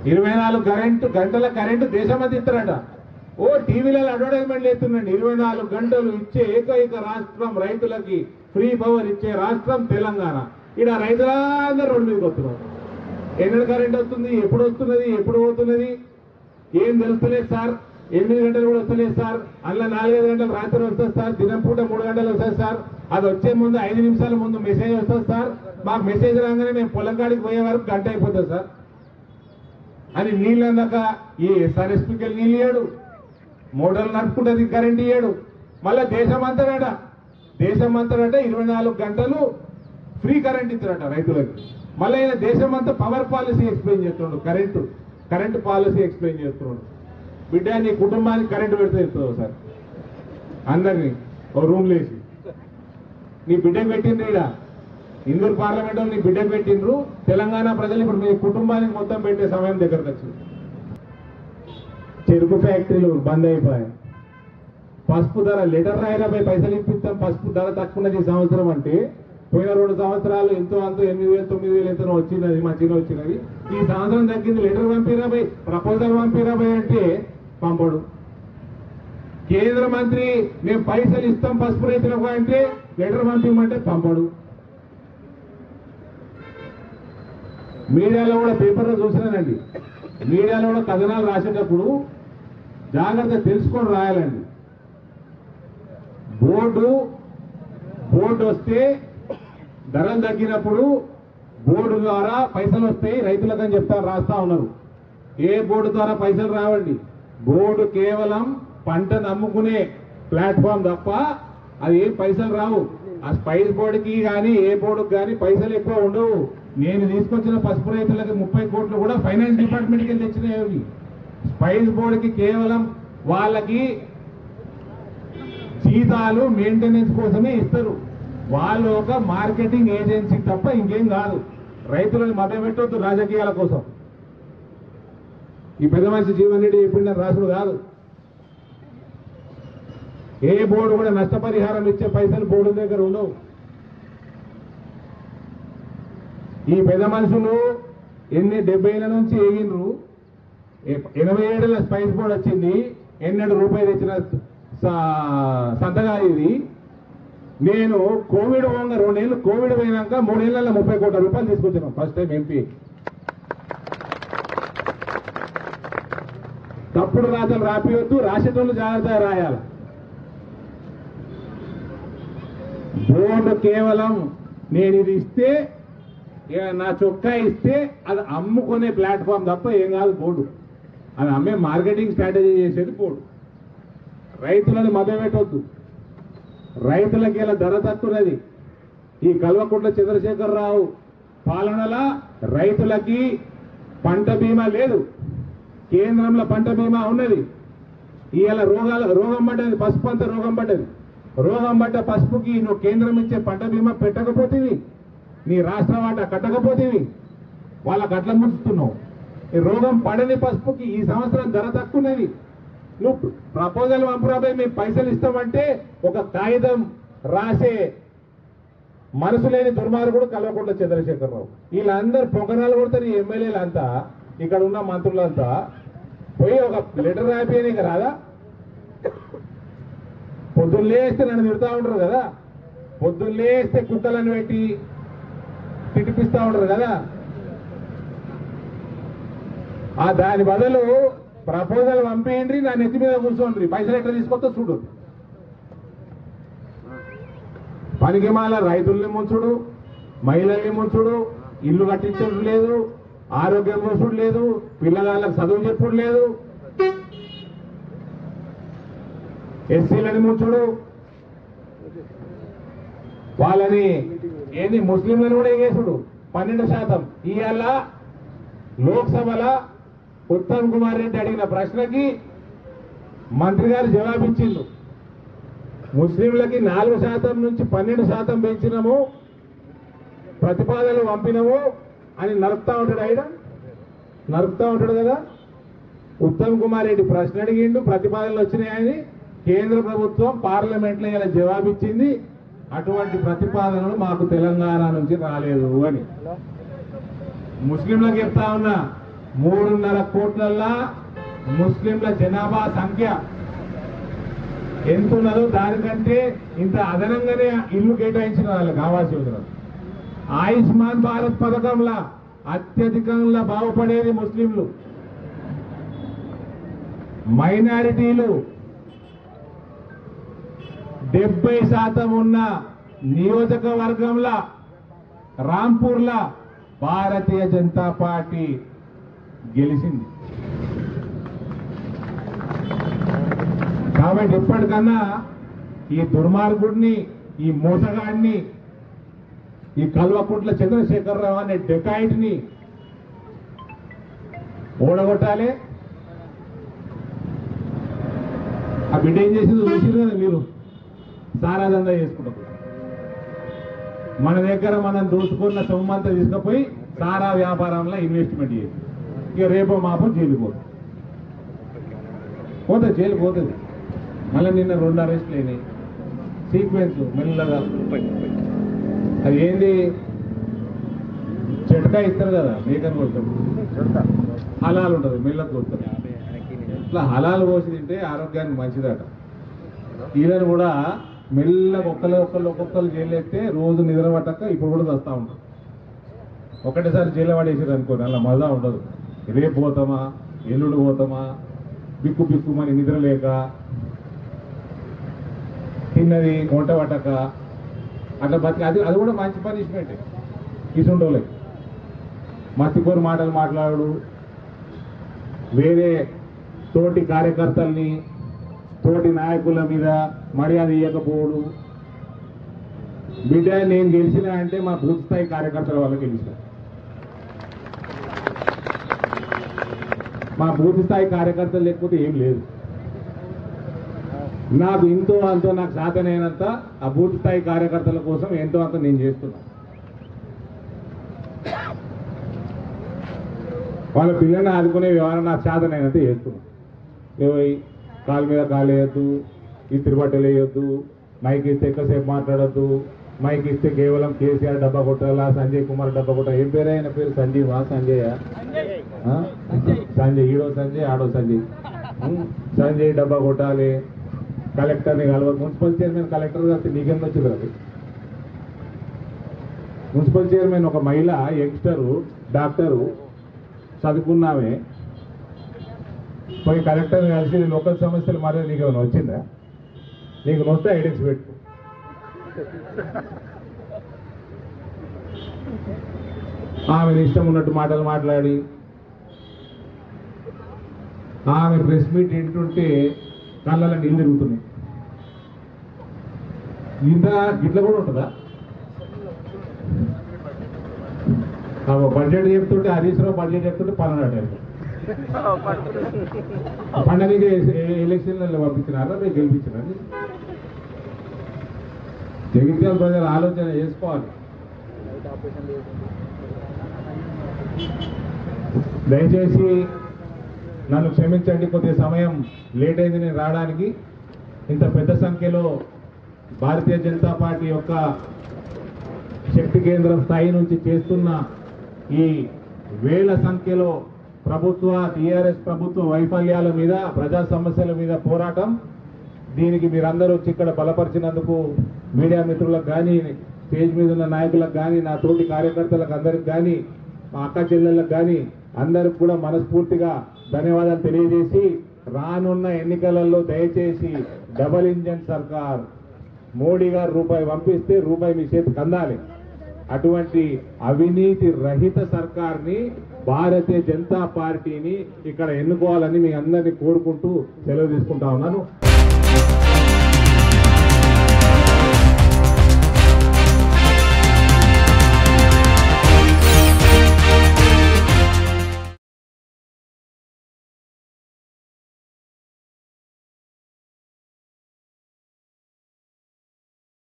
ఇరవై నాలుగు కరెంటు గంటల కరెంటు దేశమంతా ఇస్తారట ఓ టీవీలలో అడ్వర్టైజ్మెంట్ చేస్తుండండి ఇరవై నాలుగు గంటలు ఇచ్చే ఏకైక రాష్ట్రం రైతులకి ఫ్రీ పవర్ ఇచ్చే రాష్ట్రం తెలంగాణ ఇక్కడ రైతులందరూ రోడ్డు మీదకి వస్తున్నారు ఎన్నడు కరెంట్ వస్తుంది ఎప్పుడు వస్తున్నది ఎప్పుడు పోతున్నది ఏం తెలుస్తలేదు సార్ ఎనిమిది గంటలు కూడా వస్తలేదు సార్ అందులో నాలుగైదు గంటలు రాత్రి వస్తుంది సార్ దినం పూట మూడు గంటలు వస్తుంది సార్ అది వచ్చే ముందు ఐదు నిమిషాల ముందు మెసేజ్ వస్తుంది సార్ మాకు మెసేజ్ రాగానే మేము పొలం కాడికి పోయే వరకు గంట అయిపోతుంది సార్ అని నీళ్ళు అందాక ఈ ఎస్ఆర్ఎస్పీకి నీళ్ళు ఇయ్యాడు మోటార్లు నడుపుకుంటుంది కరెంట్ ఇయ్యాడు మళ్ళీ దేశం అంతటాట దేశం అంతటాట ఇరవై నాలుగు గంటలు ఫ్రీ కరెంట్ ఇస్తాడట రైతులకి మళ్ళీ ఆయన దేశం అంతా పవర్ పాలసీ ఎక్స్ప్లెయిన్ చేస్తున్నాడు కరెంటు కరెంటు పాలసీ ఎక్స్ప్లెయిన్ చేస్తున్నాడు బిడ్డ నీ కుటుంబానికి కరెంటు పెడితే ఇస్తావు సార్ అందరినీ ఓ రూమ్ లేసి నీ బిడ్డకు పెట్టిండ్రు ఈడ ఇందూరు పార్లమెంట్ నీ బిడ్డకు పెట్టిండ్రు తెలంగాణ ప్రజలు ఇప్పుడు మీ కుటుంబానికి మొత్తం పెట్టే సమయం దగ్గరకు వచ్చింది చెరుకు ఫ్యాక్టరీలు బంద్ అయిపోయాయి పసుపు ధర లీటర్ రాయినపై పైసలు ఇప్పిస్తాం పసుపు ధర తక్కువన్నది ఈ సంవత్సరం అంటే పోయిన రెండు సంవత్సరాలు ఎంతో అంత ఎనిమిది వేలు తొమ్మిది వేలు ఎంతో వచ్చినది మంచిగా వచ్చినది ఈ సంవత్సరం తగ్గింది లీటర్ పంపిరాబై ప్రపోజల్ పంపిరాబై అంటే పంపడు కేంద్ర మంత్రి మేము పైసలు ఇస్తాం పసుపు రైతులకు అంటే లెటర్ పంపించమంటే పంపడు మీడియాలో కూడా పేపర్లో చూసినానండి మీడియాలో కూడా కథనాలు రాసేటప్పుడు జాగ్రత్త తెలుసుకొని రాయాలండి బోర్డు బోర్డు వస్తే ధరలు తగ్గినప్పుడు బోర్డు ద్వారా పైసలు వస్తాయి రైతులకు అని చెప్తారు రాస్తా ఉన్నారు ఏ బోర్డు ద్వారా పైసలు రావండి బోర్డు కేవలం పంటను అమ్ముకునే ప్లాట్ఫామ్ తప్ప అది ఏం పైసలు రావు ఆ స్పైస్ బోర్డుకి కానీ ఏ బోర్డుకి కానీ పైసలు ఎక్కువ ఉండవు నేను తీసుకొచ్చిన పసుపు రైతులకి ముప్పై కోట్లు కూడా ఫైనాన్స్ డిపార్ట్మెంట్కి వెళ్ళి తెచ్చినవి స్పైస్ బోర్డుకి కేవలం వాళ్ళకి జీతాలు మెయింటెనెన్స్ కోసమే ఇస్తారు వాళ్ళు ఒక మార్కెటింగ్ ఏజెన్సీ తప్ప ఇంకేం కాదు రైతులను మభ్యపెట్టొద్దు రాజకీయాల కోసం ఈ పెద్ద మనిషి జీవన్ రెడ్డి చెప్పిందని రాసుడు కాదు ఏ బోర్డు కూడా నష్టపరిహారం ఇచ్చే పైసలు బోర్డు దగ్గర ఉండవు ఈ పెద్ద మనుషులు ఎన్ని డెబ్బైల నుంచి ఏగినరు ఎ- ఎనభై ఏడుల స్పైస్ బోర్డు వచ్చింది ఎన్నడు రూపాయలు ఇచ్చిన స- సంతకాలు ఇది నేను కోవిడ్ పోగా రెండేళ్ళు కోవిడ్ పోయినాక మూడేళ్లలో ముప్పై కోట్ల రూపాయలు తీసుకొచ్చాను ఫస్ట్ టైం ఎంపీ తప్పుడు రాతలు రాపియొద్దు రాసేటోళ్ళు జాగ్రత్తగా రాయాలి బోర్డు కేవలం నేను ఇది ఇస్తే ఇక నా చొక్కా ఇస్తే అది అమ్ముకునే ప్లాట్ఫామ్ తప్ప ఏం కాదు బోర్డు అది అమ్మే మార్కెటింగ్ స్ట్రాటజీ చేసేది బోర్డు రైతులను మభ్యపెట్టొద్దు రైతులకి ఇలా ధర తక్కువది ఈ కల్వకుంట్ల చంద్రశేఖరరావు పాలనలో రైతులకి పంట బీమా లేదు కేంద్రంలో పంట బీమా ఉన్నది ఇవాళ రోగాల రోగం పడ్డది పసుపు అంతా రోగం పడ్డది రోగం పడ్డ పసుపుకి నువ్వు కేంద్రం ఇచ్చే పంట బీమా పెట్టకపోతేవి నీ రాష్ట్ర వాటా కట్టకపోతేవి వాళ్ళకి అట్లా ముంచుతున్నావు ఈ రోగం పడని పసుపుకి ఈ సంవత్సరం ధర తక్కువన్నది నువ్వు ప్రపోజల్ పంపురాబాయి మేము పైసలు ఇస్తామంటే ఒక కాగితం రాసే మనసు లేని దుర్మార్గుడు కల్వకుంట్ల చంద్రశేఖరరావు వీళ్ళందరూ పొగనాలు కొడతారు ఈ ఎమ్మెల్యేలు అంతా ఇక్కడ ఉన్న మంత్రులంతా పోయి ఒక లెటర్ రాయిపోయినాయి రాదా పొద్దున్న లేస్తే నన్ను తిడతా ఉంటారు కదా పొద్దున్న లేస్తే కుక్కలను పెట్టి తిటిపిస్తా ఉంటారు కదా ఆ దాని బదులు ప్రపోజల్ పంపేయండి నా నెత్తి మీద కూర్చోండి పైసలు ఎట్లా తీసుకొస్తా చూడు పనికిమాల రైతుల్ని ముంచుడు మహిళల్ని ముంచుడు ఇల్లు కట్టించడం లేదు ఆరోగ్యం ముంచుడు లేదు పిల్లగాళ్ళకి చదువు చెప్పుడు లేదు ఎస్సీలని ముంచుడు వాళ్ళని ఏంది ముస్లింలను కూడా ఎగేసుడు పన్నెండు శాతం ఇవాళ లోక్సభల ఉత్తమ్ కుమార్ రెడ్డి అడిగిన ప్రశ్నకి మంత్రి గారు జవాబిచ్చిండు ముస్లింలకి నాలుగు శాతం నుంచి పన్నెండు శాతం పెంచినము ప్రతిపాదనలు పంపినము అని నరుకుతా ఉంటాడు ఆయన నరుకుతా ఉంటాడు కదా ఉత్తమ్ కుమార్ రెడ్డి ప్రశ్న అడిగిండు ప్రతిపాదనలు వచ్చినాయని కేంద్ర ప్రభుత్వం పార్లమెంట్లో ఇలా జవాబిచ్చింది అటువంటి ప్రతిపాదనలు మాకు తెలంగాణ నుంచి రాలేదు అని ముస్లింలకు చెప్తా ఉన్నా మూడున్నర కోట్లల్లా ముస్లింల జనాభా సంఖ్య ఎంత ఉన్నదో దానికంటే ఇంత అదనంగానే ఇల్లు కేటాయించిన వాళ్ళకి ఆవాస్ యోజన ఆయుష్మాన్ భారత్ పథకంలా అత్యధికంగా బాగుపడేది ముస్లింలు మైనారిటీలు డెబ్బై శాతం ఉన్న నియోజకవర్గంలో రాంపూర్లా భారతీయ జనతా పార్టీ గెలిచింది కాబట్టి ఎప్పటికన్నా ఈ దుర్మార్గుడిని ఈ మోసగాడిని ఈ కల్వకుంట్ల చంద్రశేఖరరావు అనే డెకాయిట్ని ఓడగొట్టాలి ఆ బిడ్డ ఏం చేసిందో చూసిరు కదా మీరు సారాదంగా చేసుకుంటారు మన దగ్గర మనం దోచుకున్న సొమ్మంతా తీసుకుపోయి సారా వ్యాపారంలో ఇన్వెస్ట్మెంట్ చేసి ఇక రేపో మాపో జైలు పోతుంది పోతుంది జైలు పోతుంది మళ్ళీ నిన్న రెండు అరెస్టులు అయినాయి సీక్వెన్స్ మెల్లగా అది ఏంది చెట్కా ఇస్తారు కదా మేకను కోసినప్పుడు హలాలు ఉంటుంది మెల్లగా కోస్తారు ఇట్లా హలాలు కోసి తింటే ఆరోగ్యానికి మంచిదట ఈయన కూడా మెల్లగా ఒక్కరు ఒక్కరు ఒక్కొక్కరు జైలు ఎత్తే రోజు నిద్ర పట్టక ఇప్పుడు కూడా వస్తూ ఉంటారు ఒకటేసారి జైలు పడేసారు అనుకోండి అలా మజా ఉండదు రేపు పోతామా ఎల్లుండి పోతామా బిక్కు బిక్కు మన నిద్ర లేక తిన్నది వంట పట్టక అట్లా బతికి అది అది కూడా మంచి పనిష్మెంట్ ఇసుండోలే మత్తికోరు మాటలు మాట్లాడు వేరే తోటి కార్యకర్తల్ని తోటి నాయకుల మీద మర్యాద ఇవ్వకపోవడు బిడ్డ నేను గెలిచిన అంటే మా బూత్ స్థాయి కార్యకర్తల వల్ల గెలిచిన మా బూత్ స్థాయి కార్యకర్తలు లేకపోతే ఏం లేదు నాకు ఇంతో అంతో నాకు సాధనైనంత ఆ బూత్ స్థాయి కార్యకర్తల కోసం ఎంతో అంత నేను చేస్తున్నా వాళ్ళ పిల్లల్ని ఆదుకునే వ్యవహారం నాకు సాధనైనంత చేస్తున్నా ఏవై కాలు మీద కాలు వేయద్దు ఇస్త్రి బట్టలు వేయొద్దు మైక్ ఇస్తే ఎక్కువసేపు మాట్లాడద్దు మైక్ ఇస్తే కేవలం కేసీఆర్ డబ్బా కొట్టాలా సంజయ్ కుమార్ డబ్బా కొట్టాలి ఏం పేరు ఆయన పేరు సంజీవా సంజయ్ సంజయ్ ఈడో సంజయ్ ఆడో సంజయ్ ఉం? సంజయ్ డబ్బా కొట్టాలి కలెక్టర్ని కలవ మున్సిపల్ చైర్మన్ కలెక్టర్ కలిసి నీకేం వచ్చింది అది మున్సిపల్ చైర్మన్ ఒక మహిళ యంగ్స్టరు డాక్టరు చదువుకున్నామే పోయి కలెక్టర్ కలిసి లోకల్ సమస్యలు మరి నీకు ఏమైనా వచ్చిందా నీకు నొస్తే ఐడెక్స్ పెట్టు ఆమె ఇష్టం ఉన్నట్టు మాటలు మాట్లాడి ఆమె ప్రెస్ మీట్ ఏంటుంటే కళ్ళలో నీళ్ళు తిరుగుతున్నాయి ఇంత గిట్ల కూడా ఉంటుందా ఆమె బడ్జెట్ చెప్తుంటే హరీష్ రావు బడ్జెట్ చెప్తుంటే పన్నెండు పండగకి ఎలక్షన్లలో పంపించినారా మీరు గెలిపించినారు జగిత్యాల ప్రజలు ఆలోచన చేసుకోవాలి దయచేసి నన్ను క్షమించండి కొద్ది సమయం లేట్ అయింది నేను రావడానికి ఇంత పెద్ద సంఖ్యలో భారతీయ జనతా పార్టీ యొక్క శక్తి కేంద్రం స్థాయి నుంచి చేస్తున్న ఈ వేల సంఖ్యలో ప్రభుత్వ టీఆర్ఎస్ ప్రభుత్వ వైఫల్యాల మీద ప్రజా సమస్యల మీద పోరాటం దీనికి మీరందరూ వచ్చి ఇక్కడ బలపరిచినందుకు మీడియా మిత్రులకు కానీ స్టేజ్ మీద ఉన్న నాయకులకు కానీ నా తోటి కార్యకర్తలకు అందరికి కానీ మా అక్క చెల్లెళ్ళకు కానీ అందరికి కూడా మనస్ఫూర్తిగా ధన్యవాదాలు తెలియజేసి రానున్న ఎన్నికలలో దయచేసి డబల్ ఇంజన్ సర్కార్ మోడీ గారు రూపాయి పంపిస్తే రూపాయి మీ చేతికి అందాలి అటువంటి అవినీతి రహిత సర్కార్ని భారతీయ జనతా పార్టీని ఇక్కడ ఎన్నుకోవాలని మీ అందరినీ కోరుకుంటూ సెలవు తీసుకుంటా ఉన్నాను